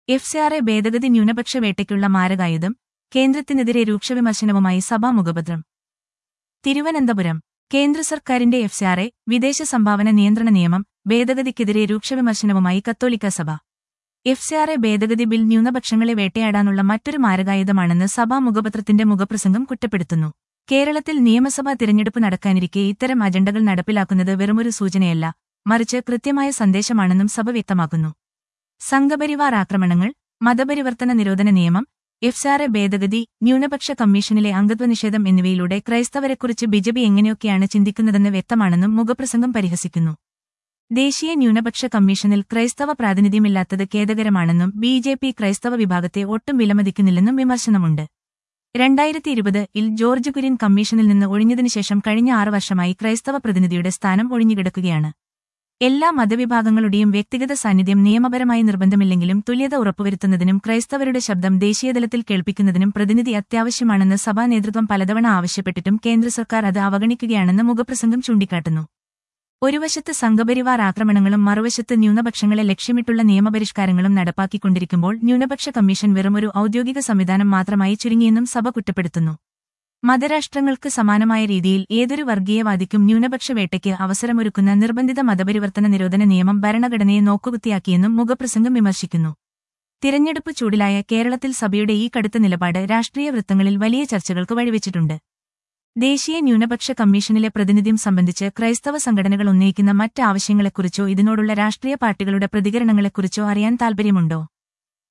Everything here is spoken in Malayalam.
എഫ് സി ആർ എ ഭേദഗതി ന്യൂനപക്ഷ വേട്ടയ്ക്കുള്ള മാരകായുധം കേന്ദ്രത്തിനെതിരെ രൂക്ഷവിമർശനവുമായി സഭാ മുഖപത്രം തിരുവനന്തപുരം കേന്ദ്ര സർക്കാരിന്റെ എഫ് സി ആർ എ വിദേശ സംഭാവന നിയന്ത്രണ നിയമം ഭേദഗതിക്കെതിരെ രൂക്ഷവിമർശനവുമായി കത്തോലിക്ക സഭ എഫ് സി ആർ എ ഭേദഗതി ബിൽ ന്യൂനപക്ഷങ്ങളെ വേട്ടയാടാനുള്ള മറ്റൊരു മാരകായുധമാണെന്ന് സഭാ മുഖപത്രത്തിന്റെ മുഖപ്രസംഗം കുറ്റപ്പെടുത്തുന്നു കേരളത്തിൽ നിയമസഭാ തിരഞ്ഞെടുപ്പ് നടക്കാനിരിക്കെ ഇത്തരം അജണ്ടകൾ നടപ്പിലാക്കുന്നത് വെറുമൊരു സൂചനയല്ല മറിച്ച് കൃത്യമായ സന്ദേശമാണെന്നും സഭ വ്യക്തമാക്കുന്നു സംഘപരിവാർ ആക്രമണങ്ങൾ മതപരിവർത്തന നിരോധന നിയമം എഫ് സാറെ ഭേദഗതി ന്യൂനപക്ഷ കമ്മീഷനിലെ അംഗത്വ നിഷേധം എന്നിവയിലൂടെ ക്രൈസ്തവരെക്കുറിച്ച് ബിജെപി എങ്ങനെയൊക്കെയാണ് ചിന്തിക്കുന്നതെന്ന് വ്യക്തമാണെന്നും മുഖപ്രസംഗം പരിഹസിക്കുന്നു ദേശീയ ന്യൂനപക്ഷ കമ്മീഷനിൽ ക്രൈസ്തവ പ്രാതിനിധ്യമില്ലാത്തത് ഖേദകരമാണെന്നും ബി ജെ പി ക്രൈസ്തവ വിഭാഗത്തെ ഒട്ടും വിലമതിക്കുന്നില്ലെന്നും വിമർശനമുണ്ട് രണ്ടായിരത്തി ഇരുപത് ഇൽ ജോർജ് കുര്യൻ കമ്മീഷനിൽ നിന്ന് ഒഴിഞ്ഞതിനുശേഷം കഴിഞ്ഞ ആറ് വർഷമായി ക്രൈസ്തവ പ്രതിനിധിയുടെ സ്ഥാനം ഒഴിഞ്ഞുകിടക്കുകയാണ് എല്ലാ മതവിഭാഗങ്ങളുടെയും വ്യക്തിഗത സാന്നിധ്യം നിയമപരമായി നിർബന്ധമില്ലെങ്കിലും തുല്യത ഉറപ്പുവരുത്തുന്നതിനും ക്രൈസ്തവരുടെ ശബ്ദം ദേശീയതലത്തിൽ കേൾപ്പിക്കുന്നതിനും പ്രതിനിധി അത്യാവശ്യമാണെന്ന് സഭാ നേതൃത്വം പലതവണ ആവശ്യപ്പെട്ടിട്ടും കേന്ദ്ര സർക്കാർ അത് അവഗണിക്കുകയാണെന്ന് മുഖപ്രസംഗം ചൂണ്ടിക്കാട്ടുന്നു ഒരു വശത്ത് സംഘപരിവാർ ആക്രമണങ്ങളും മറുവശത്ത് ന്യൂനപക്ഷങ്ങളെ ലക്ഷ്യമിട്ടുള്ള നിയമപരിഷ്കാരങ്ങളും നടപ്പാക്കിക്കൊണ്ടിരിക്കുമ്പോൾ ന്യൂനപക്ഷ കമ്മീഷൻ വെറുമൊരു ഔദ്യോഗിക സംവിധാനം മാത്രമായി ചുരുങ്ങിയെന്നും സഭ കുറ്റപ്പെടുത്തുന്നു മതരാഷ്ട്രങ്ങൾക്ക് സമാനമായ രീതിയിൽ ഏതൊരു വർഗീയവാദിക്കും ന്യൂനപക്ഷ വേട്ടയ്ക്ക് അവസരമൊരുക്കുന്ന നിർബന്ധിത മതപരിവർത്തന നിരോധന നിയമം ഭരണഘടനയെ നോക്കുകുത്തിയാക്കിയെന്നും മുഖപ്രസംഗം വിമർശിക്കുന്നു തിരഞ്ഞെടുപ്പ് ചൂടിലായ കേരളത്തിൽ സഭയുടെ ഈ കടുത്ത നിലപാട് രാഷ്ട്രീയ വൃത്തങ്ങളിൽ വലിയ ചർച്ചകൾക്ക് വഴിവെച്ചിട്ടുണ്ട് ദേശീയ ന്യൂനപക്ഷ കമ്മീഷനിലെ പ്രതിനിധ്യം സംബന്ധിച്ച് ക്രൈസ്തവ സംഘടനകൾ ഉന്നയിക്കുന്ന മറ്റ് ആവശ്യങ്ങളെക്കുറിച്ചോ ഇതിനോടുള്ള രാഷ്ട്രീയ പാർട്ടികളുടെ പ്രതികരണങ്ങളെക്കുറിച്ചോ അറിയാൻ താൽപര്യമുണ്ടോ